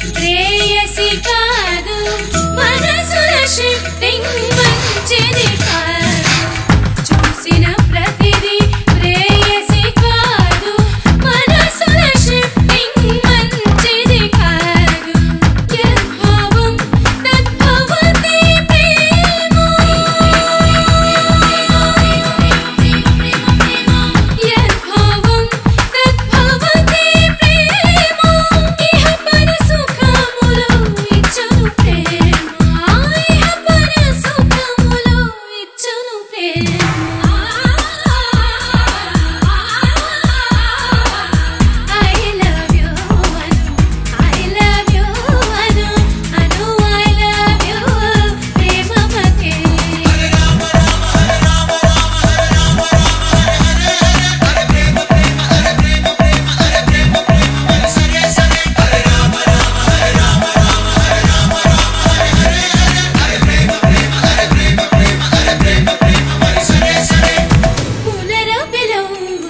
ప్రేయసి కాదు మనసుల షిఫ్టింగ్ మంచిది కాదు చూసిన ప్రతిదీ ప్రేయసి కాదు మనసుల షిఫ్టింగ్ మంచిది కాదు యద్భావం తద్భవతి ప్రేమో యద్భావం తద్భవతి ప్రేమో ఇహ పర సుఖములో ఇచ్చును ప్రేమ ఇహ పర సుఖములో ఇచ్చును ప్రేమ I love you అను I love you అను అను I love you ప్రేమమతే పునరపిలవు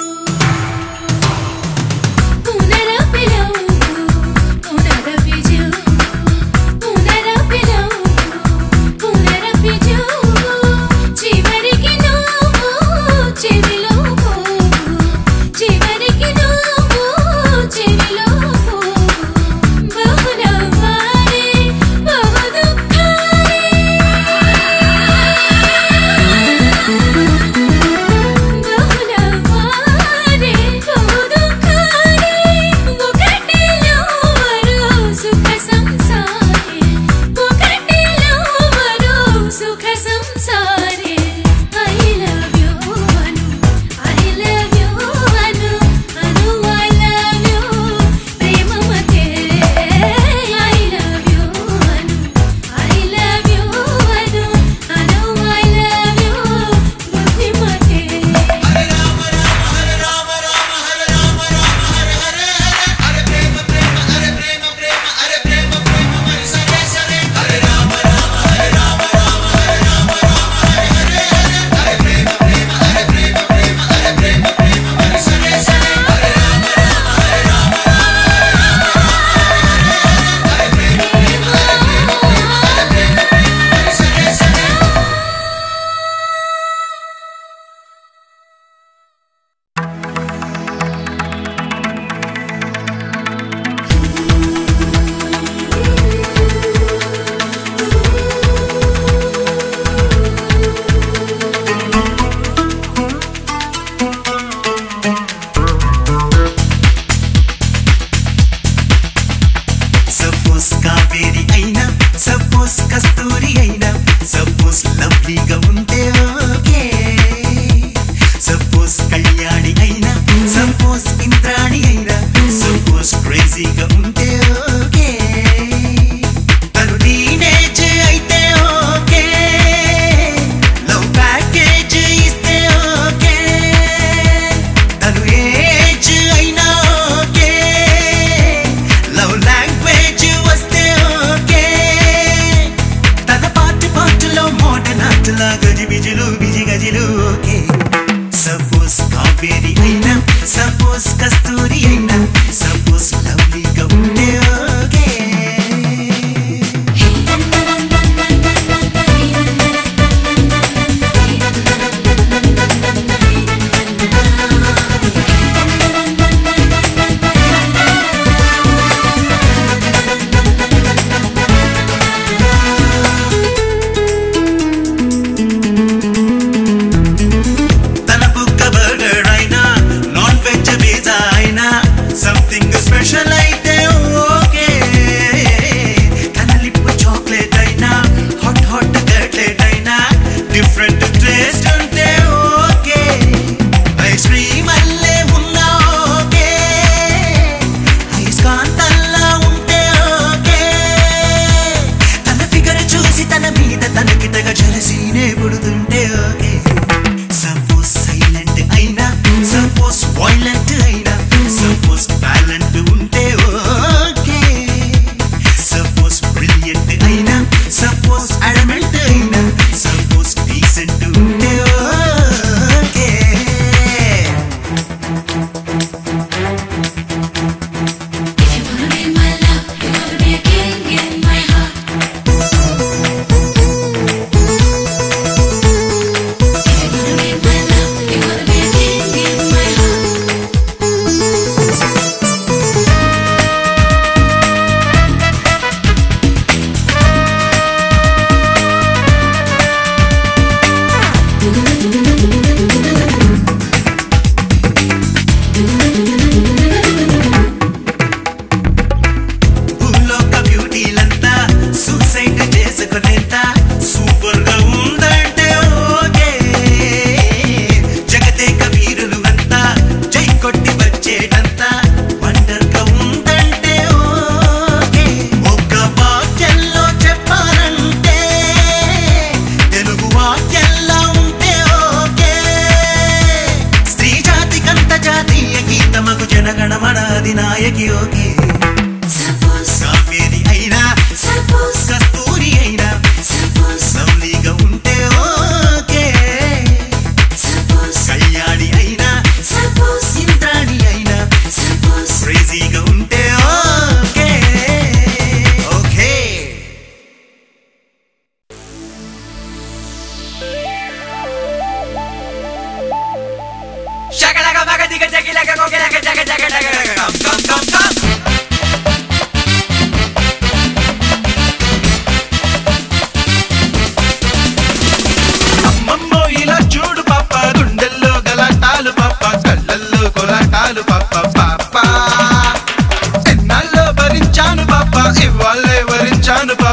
పునరపిలవు పునరపిజు పునరపిలవు పునరపిజు చివరికి నువ్వు చెవిలో పోవు చివరికి నువ్వు చెవిలో పోవు బహునవ్వారే బహు బహునవ్వారే బహు దుఃఖారే ఒకటిలో మరో సుఖ సంసారే ఒకటిలో మరో సుఖ సంసారే I love you అను I love you అను అను I love you ప్రేమమతే I love you అను I love you అను అను I love you బుద్ధిమతే సపోజ్ కావేరి అయినా సపోజ్ కస్తూరి అయినా సపోజ్ లవ్లీగా ఉంటే ఓకే సపోజ్ కళ్యాణి అయినా సపోజ్ ఇంద్రాణి అయినా సపోజ్ క్రేజీగా ఉంటే ఓకే తను టీనేజ్ అయితే ఓకే లవ్ ప్యాకేజ్ ఇస్తే ఓకే తను ఏజ్ అయినా ఓకే లవ్ లాంగ్వేజ్ వస్తే ఓకే తన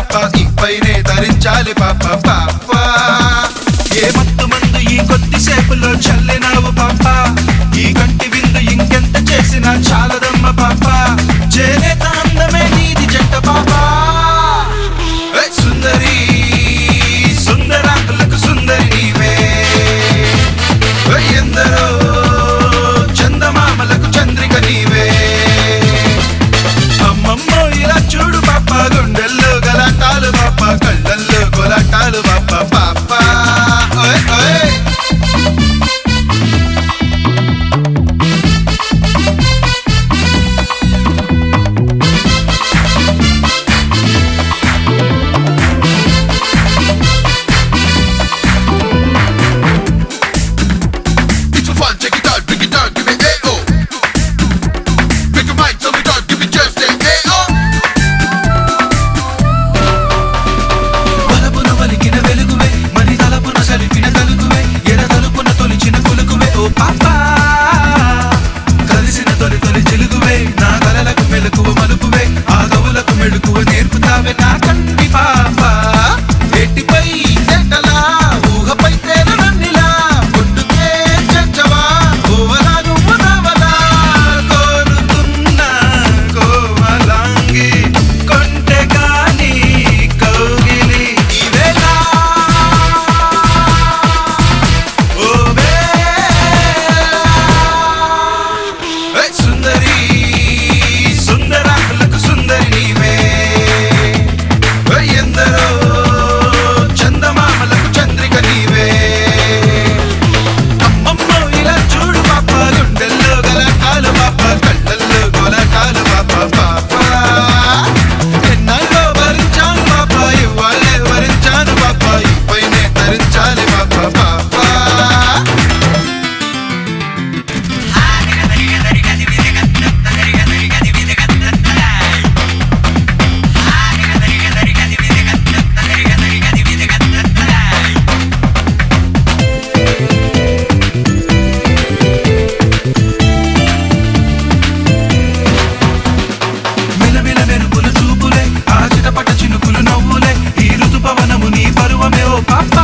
పాప ఇపైనే ధరించాలి పాప పాప ఏ మత్తు మందు ఈ కొద్దిసేపులో చల్లినావు పాప ఈ కంటి విందు ఇంకెంత చేసినా చాలదమ్మ పాప చేనేత అందమే నీది జంట పాప ఏ సుందరి సుందరాకులకు సుందరి నీవే ఏ ఎందరో చందమామలకు చంద్రిక నీవే అమ్మమ్మో ఇలా చూడు పాప గుండెల్లో గలాటాలు పాప కళ్ళల్లో గొలాటాలు పాప పాప ఓయ్ ఓయ్ It's for fun, check it out, break it down, give me A-O. Break your mind, tell me down, give me just a A-O. వలపున వలికిన వెలుగువే మరి తలపున సలిపిన కలుగువే ఎర తలుపున తొలిచిన కొలుకువే ఓ పాప కలిసిన తొలి తొలి చిలుగువే నా కలలకు మెలకువ మలుపువే ఆ కవులకు మెడుకువ నేర్పుతావే నా కంటి పాప ఎట్టిపై చెట్టలా ఊహపై తేన నన్నిలా పొట్టుకే చచ్చవా ఓవలా నువ్వు నవలా కోరుతున్న కోమలాంగి కొంటె గాని కౌగిలి ఇవేలా ఓ ఏయ్ సుందరి సుందరాకులకు సుందరి నీవే ఏయ్ ఎందరో చందమామలకు చంద్రిక నీవే అమ్మమ్మో ఇలా చూడు పాప గుండెల్లో గలటాలు పాప కళ్ళల్లో గొలటాలు పాప పాప ఎన్నాళ్ళో భరించాను పాప ఇవాళ్ళే భరించాను పాప ఇపైనే ధరించాలి పాప పాప మిలమిల మెరుపులు చూపులే ఆ చిటపట చినుకులు నవ్వులే ఈ ఋతుపవనము నీ పరువమే ఓ పాప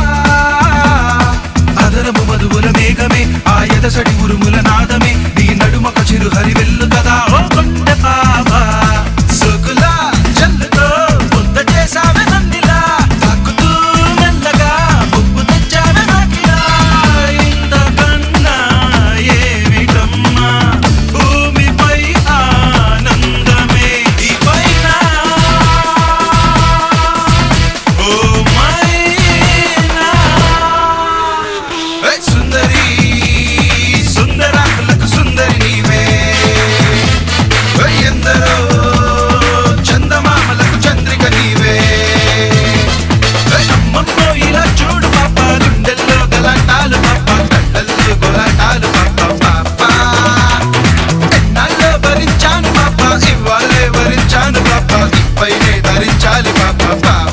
అదరము మధువుల మేఘమే ఆ ఎదసడి ఉరుముల నాదమే నీ నడుమక చిరు హరి వెల్లు కదా ఓ కొండ పాప సొకులా జల్లుతో ముద్ద చేసావే నందిలా తాకుతూ మెల్లగా ముప్పు తెచ్చావే నాకిలా ఇంతకన్నా ఏమిటమ్మా భూమిపై ఆనందమే ఈ పైన ఓ మైనా ఏయ్ సుందరి సుందరాకులకు సుందరి నీవే ఏయ్ ఎందరో చందమామలకు చంద్రిక నీవే ఏయ్ అమ్మమ్మో ఇలా చూడు పాప గుండెల్లో గలాటాలు పాప కళ్ళల్లో గొలాటాలు పాప పాప ఎన్నాళ్ళో భరించాను పాప ఇవాళే భరించాను పాప ఇపైనే ధరించాలి పాప పాప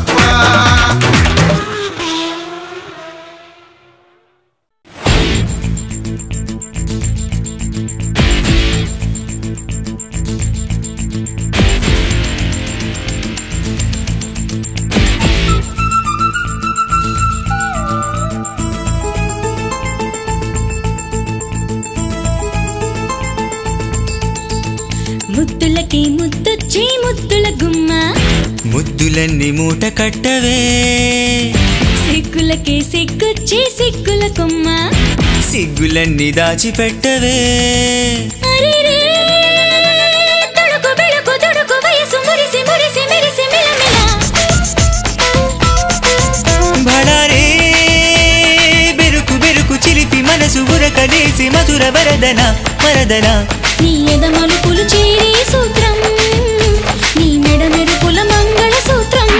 ముద్దులకి ముద్దొచ్చే ముద్దుల గుమ్మ ముద్దులన్నీ మూట కట్టవే సిగ్గులకే సిగ్గొచ్చే సిగ్గుల కొమ్మ సిగ్గులన్నీ దాచిపెట్టవే అరెరే, తొడుకు బెడుకు తుడుకు వయసు మురిసి మురిసి మెరిసి మిలమిల బడారే బెరుకు బెరుకు చిలిపి మనసు ఉరకలేసి మధుర వరదన వరదన నీ ఎద మలుపులు చేరే సూత్రం నీ మెడ మెరుపుల మంగళ సూత్రం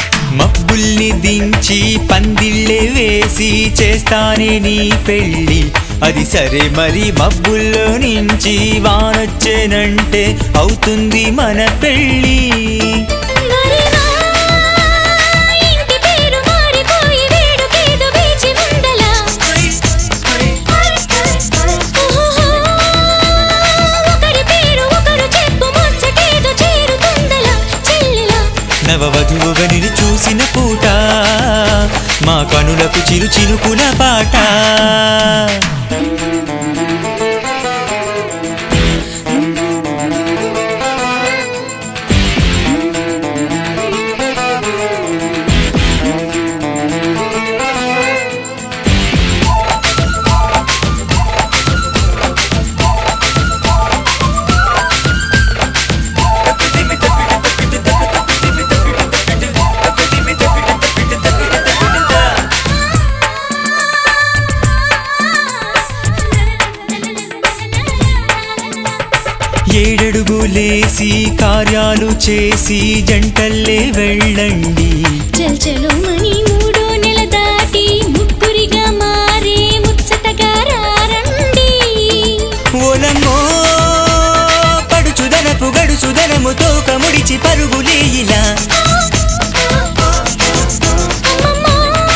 మబ్బుల్ని దించి పందిళ్ళే వేసి చేస్తానే నీ పెళ్ళి అది సరే మరి మబ్బుల్లో నుంచి వానొచ్చేనంటే అవుతుంది మన పెళ్ళి మరివా ఇంటి పేరు మారిపోయి వేడుకేదో వేచి ఉందలా ఓహో ఒకరి పేరు ఒకరు చెప్పు ముచ్చటేదో చేరుతుందలా చెల్లెలా నవవధువుగా నిన్ను చూసిన పూట మా కనులకు చిరు చినుకుల పాట ఏడడుగులేసి కార్యాలు చేసి జంటల్లే వెళ్ళండి చల్చలో మణి మూడో నెల దాటి ముగ్గురిగా మారే ముచ్చటగా రారండి ఓలమ్మో పడుచుదనపు గడుచుదనము తోక ముడిచి పరుగులే ఇలా అమ్మమ్మో,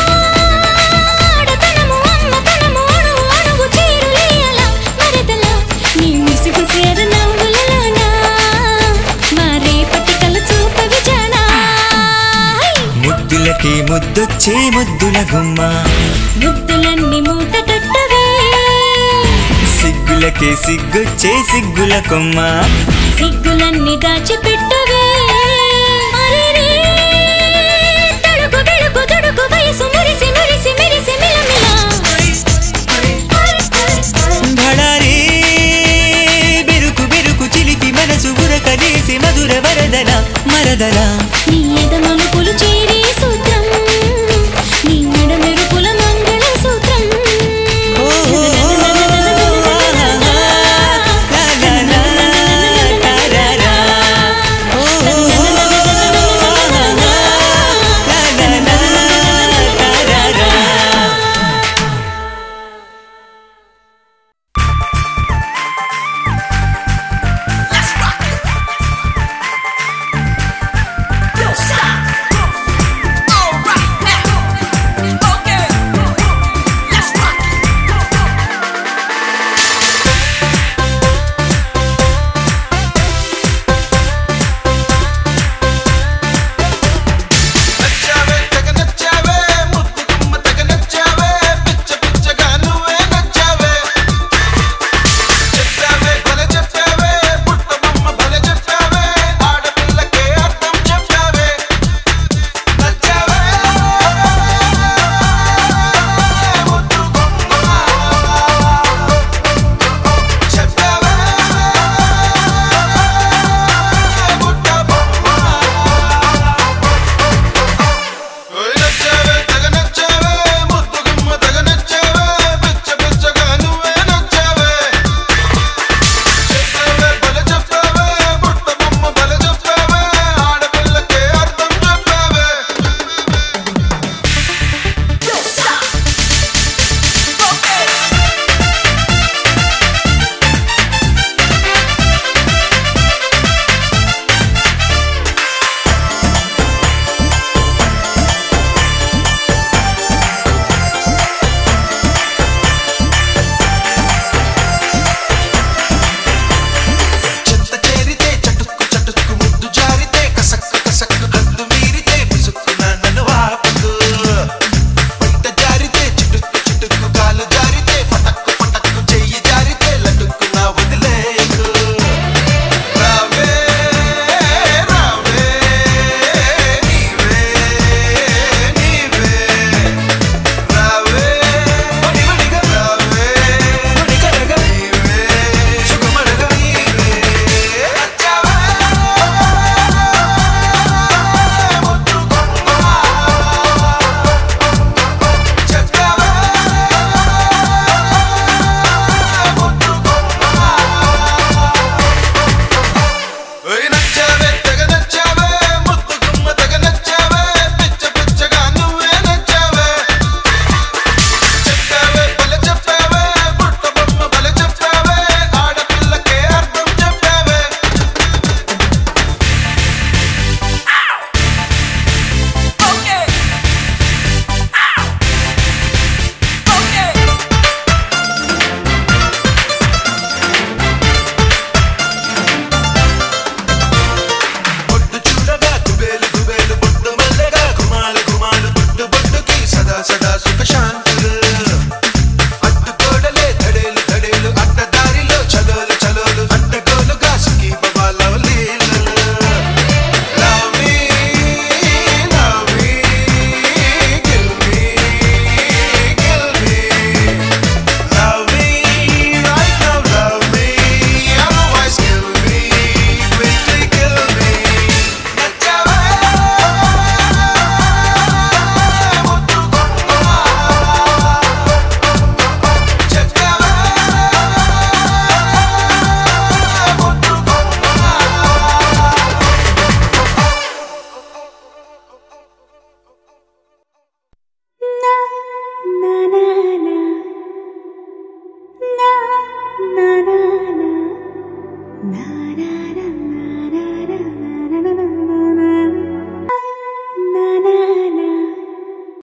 ఆడతనము, అమ్మతనము, అణువు అణువు చేరులేయలా, మరదలా, నీ ముసిముసియర నవ్వులలోన, మా రేపటి కల చూపవి జానా. ముద్దులకి ముద్దొచ్చే ముద్దుల గుమ్మ ముద్దులన్నీ మూట కట్టవే సిగ్గులకి సిగ్గొచ్చే సిగ్గుల కొమ్మ సిగ్గులన్నీ దాచిపెట్టవే అరెరే, తడుకు బెడుకు తుడుకు వయసు మురిసి మురిసి మెరిసి మిలమిలా భళారే బిరుకు బిరుకు చిలిపి మనసు ఉరకలేసి మధుర వరదల మరదల నీ ఎద మలుపులు చేరే సూత్రం నీ నడ మెరుపుల మంగళ సూత్రం ఓ, లా, లా, లా, టారారా. ఓ, లా, లా, లా, టారారా. నా